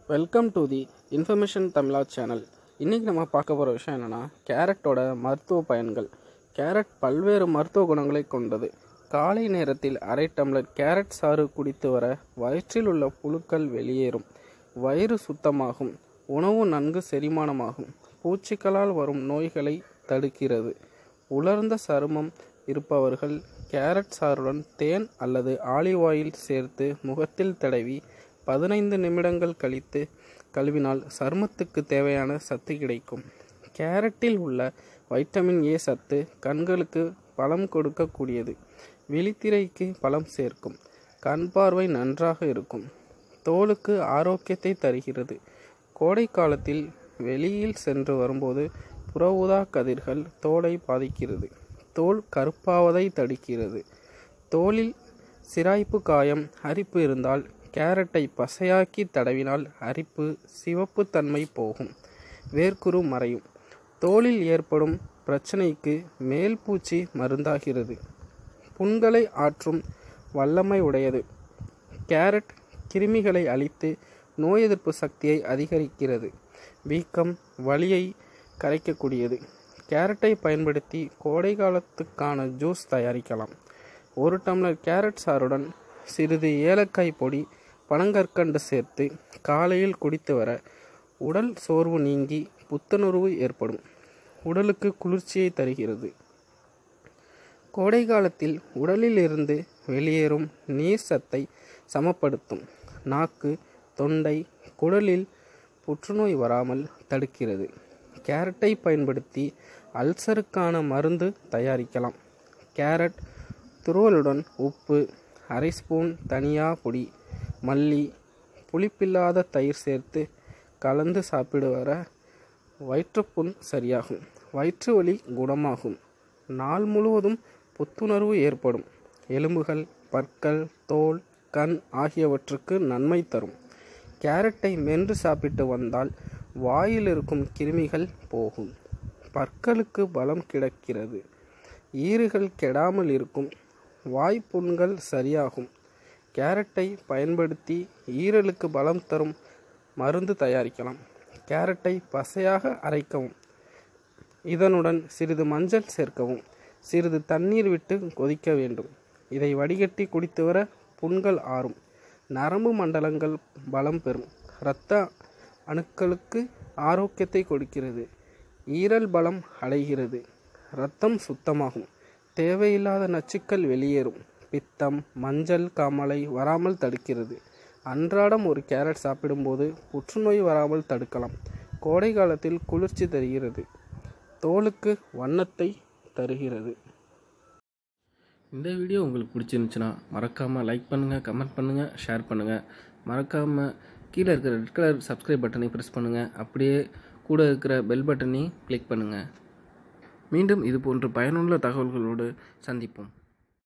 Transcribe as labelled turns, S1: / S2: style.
S1: welcome to the information Tamizha channel இன்றைக்கி நம்ம பார்க்க போகிற விஷயம் என்னென்னா கேரட்டோட மருத்துவ பயன்கள் கேரட் பல்வேறு மருத்துவ குணங்களை கொண்டது காலை நேரத்தில் அரை டம்ளர் கேரட் சாறு குடித்து வர வயிற்றில் உள்ள புழுக்கள் வெளியேறும் வயிறு சுத்தமாகும் உணவு நன்கு செரிமானமாகும் பூச்சிகளால் வரும் நோய்களை தடுக்கிறது உலர்ந்த சருமம் இருப்பவர்கள் கேரட் சாறுடன் தேன் அல்லது ஆலிவ் ஆயில் சேர்த்து முகத்தில் தடவி பதினைந்து நிமிடங்கள் கழித்து கழுவினால் சருமத்துக்கு தேவையான சத்து கிடைக்கும் கேரட்டில் உள்ள வைட்டமின் ஏ சத்து கண்களுக்கு பலம் கொடுக்கக்கூடியது விழித்திரைக்கு பலம் சேர்க்கும் கண் பார்வை நன்றாக இருக்கும் தோலுக்கு ஆரோக்கியத்தை தருகிறது கோடை காலத்தில் வெளியில் சென்று வரும்போது புற ஊதா கதிர்கள் தோலை பாதிக்கிறது தோல் கருப்பாவதை தடுக்கிறது தோலில் சிராய்ப்பு காயம் அரிப்பு இருந்தால் கேரட்டை பசையாக்கி தடவினால் அரிப்பு சிவப்பு தன்மை போகும் வேர்க்குரு மறையும் தோலில் ஏற்படும் பிரச்சனைக்கு மேல் பூச்சி மருந்தாகிறது புண்களை ஆற்றும் வல்லமை உடையது கேரட் கிருமிகளை அழித்து நோய் எதிர்ப்பு சக்தியை அதிகரிக்கிறது வீக்கம் வலியை கரைக்கக்கூடியது கேரட்டை பயன்படுத்தி கோடை காலத்துக்கான ஜூஸ் தயாரிக்கலாம் ஒரு டம்ளர் கேரட் சாறுடன் சிறிது ஏலக்காய் பொடி பனங்கற்கண்டு சேர்த்து காலையில் குடித்து வர உடல் சோர்வு நீங்கி புத்துணர்வு ஏற்படும் உடலுக்கு குளிர்ச்சியை தருகிறது கோடை காலத்தில் உடலில் இருந்து வெளியேறும் நீர் சத்தை சமப்படுத்தும் நாக்கு தொண்டை குடலில் புற்றுநோய் வராமல் தடுக்கிறது கேரட்டை பயன்படுத்தி அல்சருக்கான மருந்து தயாரிக்கலாம் கேரட் துருவலுடன் உப்பு அரை ஸ்பூன் தனியா பொடி மல்லி புளிப்பில்லாத தயிர் சேர்த்து கலந்து சாப்பிடு வர வயிற்றுப்புண் சரியாகும் வயிற்று வலி குணமாகும் நாள் முழுவதும் புத்துணர்வு ஏற்படும் எலும்புகள் பற்கள் தோல் கண் ஆகியவற்றுக்கு நன்மை தரும் கேரட்டை மென்று சாப்பிட்டு வந்தால் வாயில் இருக்கும் கிருமிகள் போகும் பற்களுக்கு பலம் கிடக்கிறது ஈறுகள் கெடாமல் இருக்கும் வாய்ப்புண்கள் சரியாகும் கேரட்டை பயன்படுத்தி ஈரலுக்கு பலம் தரும் மருந்து தயாரிக்கலாம் கேரட்டை பசையாக அரைக்கவும் இதனுடன் சிறிது மஞ்சள் சேர்க்கவும் சிறிது தண்ணீர் விட்டு கொதிக்க வேண்டும் இதை வடிகட்டி குடித்து வர புண்கள் ஆறும் நரம்பு மண்டலங்கள் பலம் பெறும் இரத்த அணுக்களுக்கு ஆரோக்கியத்தை கொடுக்கிறது ஈரல் பலம் அடைகிறது இரத்தம் சுத்தமாகும் தேவையில்லாத நச்சுக்கள் வெளியேறும் பித்தம் மஞ்சள் காமலை வராமல் தடுக்கிறது அன்றாடம் ஒரு கேரட் சாப்பிடும்போது புற்றுநோய் வராமல் தடுக்கலாம் கோடை காலத்தில் குளிர்ச்சி தருகிறது தோலுக்கு வண்ணத்தை தருகிறது
S2: இந்த வீடியோ உங்களுக்கு பிடிச்சிருந்துச்சுன்னா மறக்காமல் லைக் பண்ணுங்கள் கமெண்ட் பண்ணுங்கள் ஷேர் பண்ணுங்கள் மறக்காமல் கீழே இருக்கிற ரெட் கலர் சப்ஸ்கிரைப் பட்டனை ப்ரெஸ் பண்ணுங்கள் அப்படியே கூட இருக்கிற பெல் பட்டனையும் கிளிக் பண்ணுங்கள் மீண்டும் இது போன்ற பயனுள்ள தகவல்களோடு சந்திப்போம்